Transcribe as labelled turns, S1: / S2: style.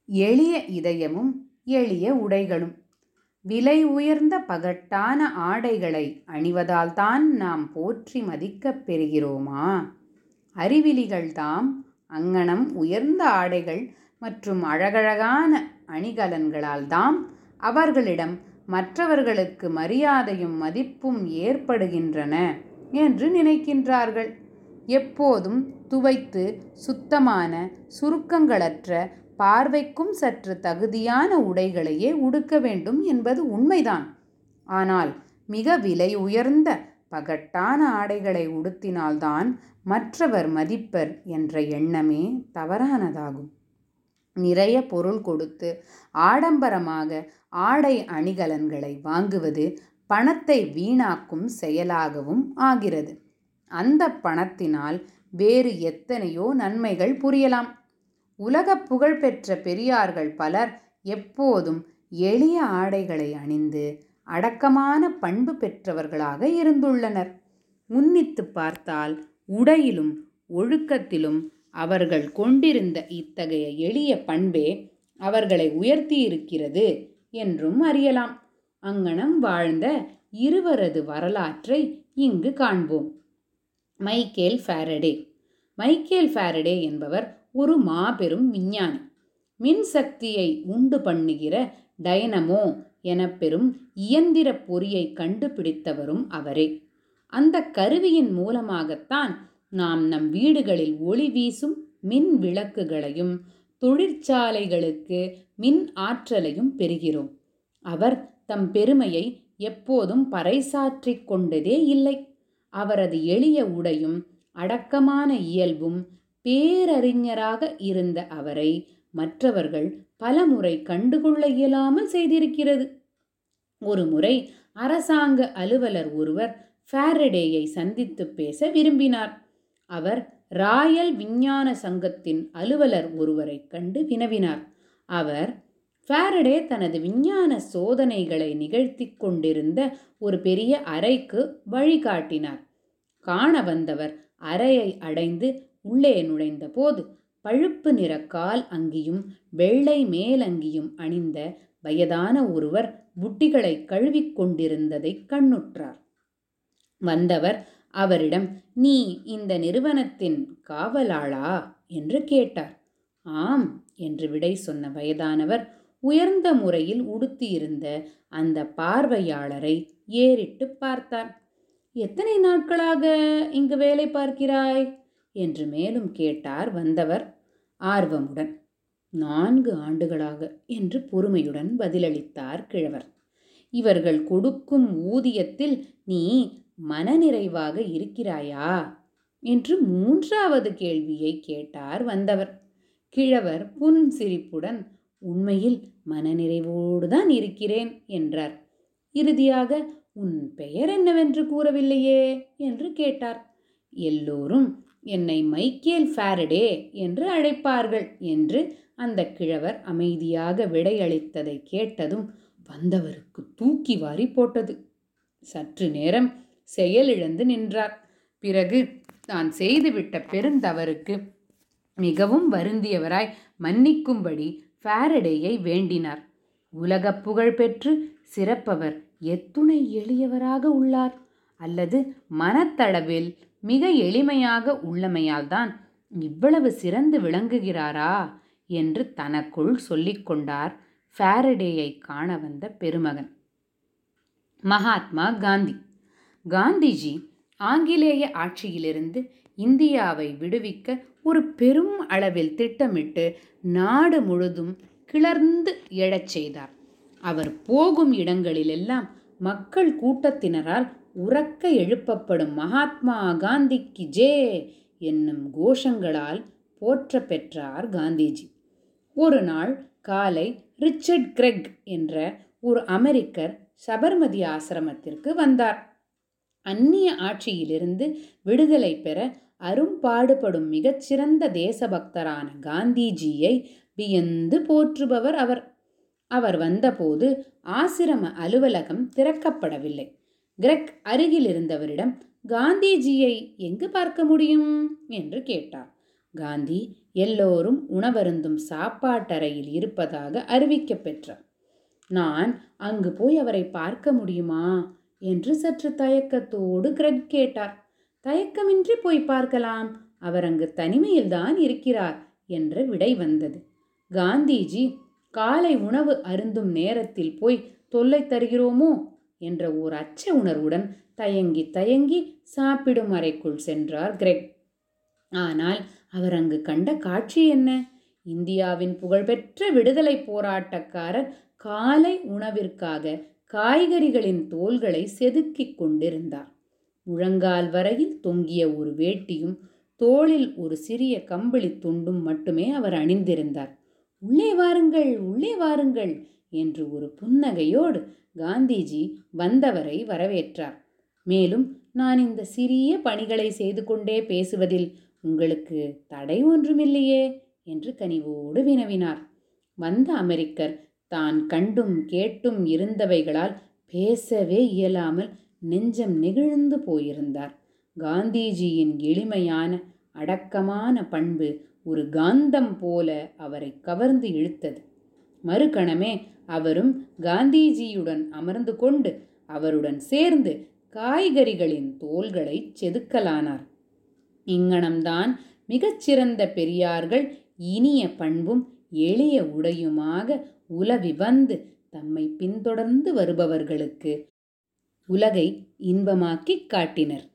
S1: எளிய இதயமும் எளிய உடைகளும் விலை உயர்ந்த பகட்டான ஆடைகளை அணிவதால்தான் நாம் போற்றி மதிக்கப் பெறுகிறோமா அறிவிலிகள்தாம் அங்ஙனம் உயர்ந்த ஆடைகள் மற்றும் அழகழகான அணிகலன்களால்தாம் அவர்களிடம் மற்றவர்களுக்கு மரியாதையும் மதிப்பும் ஏற்படுகின்றன என்று நினைக்கின்றார்கள் எப்போதும் துவைத்து சுத்தமான சுருக்கங்களற்ற பார்வைக்கும் சற்று தகுதியான உடைகளையே உடுக்க வேண்டும் என்பது உண்மைதான் ஆனால் மிக விலை உயர்ந்த பகட்டான ஆடைகளை உடுத்தினால்தான் மற்றவர் மதிப்பர் என்ற எண்ணமே தவறானதாகும் நிறைய பொருள் கொடுத்து ஆடம்பரமாக ஆடை அணிகலன்களை வாங்குவது பணத்தை வீணாக்கும் செயலாகவும் ஆகிறது அந்த பணத்தினால் வேறு எத்தனையோ நன்மைகள் புரியலாம் உலக புகழ்பெற்ற பெரியார்கள் பலர் எப்போதும் எளிய ஆடைகளை அணிந்து அடக்கமான பண்பு பெற்றவர்களாக இருந்துள்ளனர் உன்னித்து பார்த்தால் உடையிலும் ஒழுக்கத்திலும் அவர்கள் கொண்டிருந்த இத்தகைய எளிய பண்பே அவர்களை உயர்த்தியிருக்கிறது என்றும் அறியலாம் அங்ஙனம் வாழ்ந்த இருவரது வரலாற்றை இங்கு காண்போம் மைக்கேல் ஃபாரடே மைக்கேல் ஃபாரடே என்பவர் ஒரு மாபெரும் விஞ்ஞானி மின்சக்தியை உண்டு பண்ணுகிற டைனமோ எனப்பெறும் இயந்திர பொறியை கண்டுபிடித்தவரும் அவரே அந்த கருவியின் மூலமாகத்தான் நாம் நம் வீடுகளில் ஒளி வீசும் மின் விளக்குகளையும் தொழிற்சாலைகளுக்கு மின் ஆற்றலையும் பெறுகிறோம் அவர் தம் பெருமையை எப்போதும் பறைசாற்றிக் கொண்டதே இல்லை அவரது எளிய உடையும் அடக்கமான இயல்பும் பேரறிஞராக இருந்த அவரை மற்றவர்கள் பலமுறை கண்டுகொள்ள இயலாமல் செய்திருக்கிறது ஒரு முறை அரசாங்க அலுவலர் ஒருவர் ஃபாரடேயை சந்தித்து பேச விரும்பினார் அவர் ராயல் விஞ்ஞான சங்கத்தின் அலுவலர் ஒருவரை கண்டு வினவினார் அவர் ஃபாரடே தனது விஞ்ஞான சோதனைகளை நிகழ்த்தி கொண்டிருந்த ஒரு பெரிய அறைக்கு வழிகாட்டினார் காண வந்தவர் அறையை அடைந்து உள்ளே நுழைந்த போது பழுப்பு நிற கால் அங்கியும் வெள்ளை மேலங்கியும் அணிந்த வயதான ஒருவர் புட்டிகளை கழுவிக் கொண்டிருந்ததை கண்ணுற்றார் வந்தவர் அவரிடம் நீ இந்த நிறுவனத்தின் காவலாளா என்று கேட்டார் ஆம் என்று விடை சொன்ன வயதானவர் உயர்ந்த முறையில் உடுத்தியிருந்த அந்த பார்வையாளரை ஏறிட்டு பார்த்தார் எத்தனை நாட்களாக இங்கு வேலை பார்க்கிறாய் என்று மேலும் கேட்டார் வந்தவர் ஆர்வமுடன் நான்கு ஆண்டுகளாக என்று பொறுமையுடன் பதிலளித்தார் கிழவர் இவர்கள் கொடுக்கும் ஊதியத்தில் நீ மனநிறைவாக இருக்கிறாயா என்று மூன்றாவது கேள்வியை கேட்டார் வந்தவர் கிழவர் புன் சிரிப்புடன் உண்மையில் மனநிறைவோடு தான் இருக்கிறேன் என்றார் இறுதியாக உன் பெயர் என்னவென்று கூறவில்லையே என்று கேட்டார் எல்லோரும் என்னை மைக்கேல் ஃபாரடே என்று அழைப்பார்கள் என்று அந்த கிழவர் அமைதியாக விடையளித்ததை கேட்டதும் வந்தவருக்கு தூக்கி வாரி போட்டது சற்று நேரம் செயலிழந்து நின்றார் பிறகு தான் செய்துவிட்ட பெருந்தவருக்கு மிகவும் வருந்தியவராய் மன்னிக்கும்படி ஃபாரடேயை வேண்டினார் உலக புகழ் பெற்று சிறப்பவர் எத்துணை எளியவராக உள்ளார் அல்லது மனத்தளவில் மிக எளிமையாக உள்ளமையால்தான் இவ்வளவு சிறந்து விளங்குகிறாரா என்று தனக்குள் சொல்லிக்கொண்டார் ஃபாரடேயை காண வந்த பெருமகன் மகாத்மா காந்தி காந்திஜி ஆங்கிலேய ஆட்சியிலிருந்து இந்தியாவை விடுவிக்க ஒரு பெரும் அளவில் திட்டமிட்டு நாடு முழுதும் கிளர்ந்து எழச் செய்தார் அவர் போகும் இடங்களிலெல்லாம் மக்கள் கூட்டத்தினரால் உறக்க எழுப்பப்படும் மகாத்மா காந்திக்கு ஜே என்னும் கோஷங்களால் போற்ற பெற்றார் காந்திஜி ஒரு நாள் காலை ரிச்சர்ட் கிரெக் என்ற ஒரு அமெரிக்கர் சபர்மதி ஆசிரமத்திற்கு வந்தார் அந்நிய ஆட்சியிலிருந்து விடுதலை பெற அரும்பாடுபடும் மிகச்சிறந்த தேசபக்தரான காந்திஜியை வியந்து போற்றுபவர் அவர் அவர் வந்தபோது ஆசிரம அலுவலகம் திறக்கப்படவில்லை கிரெக் அருகில் இருந்தவரிடம் காந்திஜியை எங்கு பார்க்க முடியும் என்று கேட்டார் காந்தி எல்லோரும் உணவருந்தும் சாப்பாட்டறையில் இருப்பதாக அறிவிக்கப் பெற்றார் நான் அங்கு போய் அவரை பார்க்க முடியுமா என்று சற்று தயக்கத்தோடு கிரெக் கேட்டார் தயக்கமின்றி போய் பார்க்கலாம் அவர் அங்கு தனிமையில்தான் இருக்கிறார் என்ற விடை வந்தது காந்திஜி காலை உணவு அருந்தும் நேரத்தில் போய் தொல்லை தருகிறோமோ என்ற ஓர் அச்ச உணர்வுடன் தயங்கி தயங்கி சாப்பிடும் அறைக்குள் சென்றார் கிரெக் ஆனால் அவர் அங்கு கண்ட காட்சி என்ன இந்தியாவின் புகழ்பெற்ற விடுதலை போராட்டக்காரர் காலை உணவிற்காக காய்கறிகளின் தோள்களை செதுக்கிக் கொண்டிருந்தார் முழங்கால் வரையில் தொங்கிய ஒரு வேட்டியும் தோளில் ஒரு சிறிய கம்பளி துண்டும் மட்டுமே அவர் அணிந்திருந்தார் உள்ளே வாருங்கள் உள்ளே வாருங்கள் என்று ஒரு புன்னகையோடு காந்திஜி வந்தவரை வரவேற்றார் மேலும் நான் இந்த சிறிய பணிகளை செய்து கொண்டே பேசுவதில் உங்களுக்கு தடை ஒன்றுமில்லையே என்று கனிவோடு வினவினார் வந்த அமெரிக்கர் தான் கண்டும் கேட்டும் இருந்தவைகளால் பேசவே இயலாமல் நெஞ்சம் நெகிழ்ந்து போயிருந்தார் காந்திஜியின் எளிமையான அடக்கமான பண்பு ஒரு காந்தம் போல அவரை கவர்ந்து இழுத்தது மறுகணமே அவரும் காந்திஜியுடன் அமர்ந்து கொண்டு அவருடன் சேர்ந்து காய்கறிகளின் தோள்களை செதுக்கலானார் இங்கனம்தான் மிகச்சிறந்த பெரியார்கள் இனிய பண்பும் எளிய உடையுமாக உலவி வந்து தம்மை பின்தொடர்ந்து வருபவர்களுக்கு உலகை இன்பமாக்கிக் காட்டினர்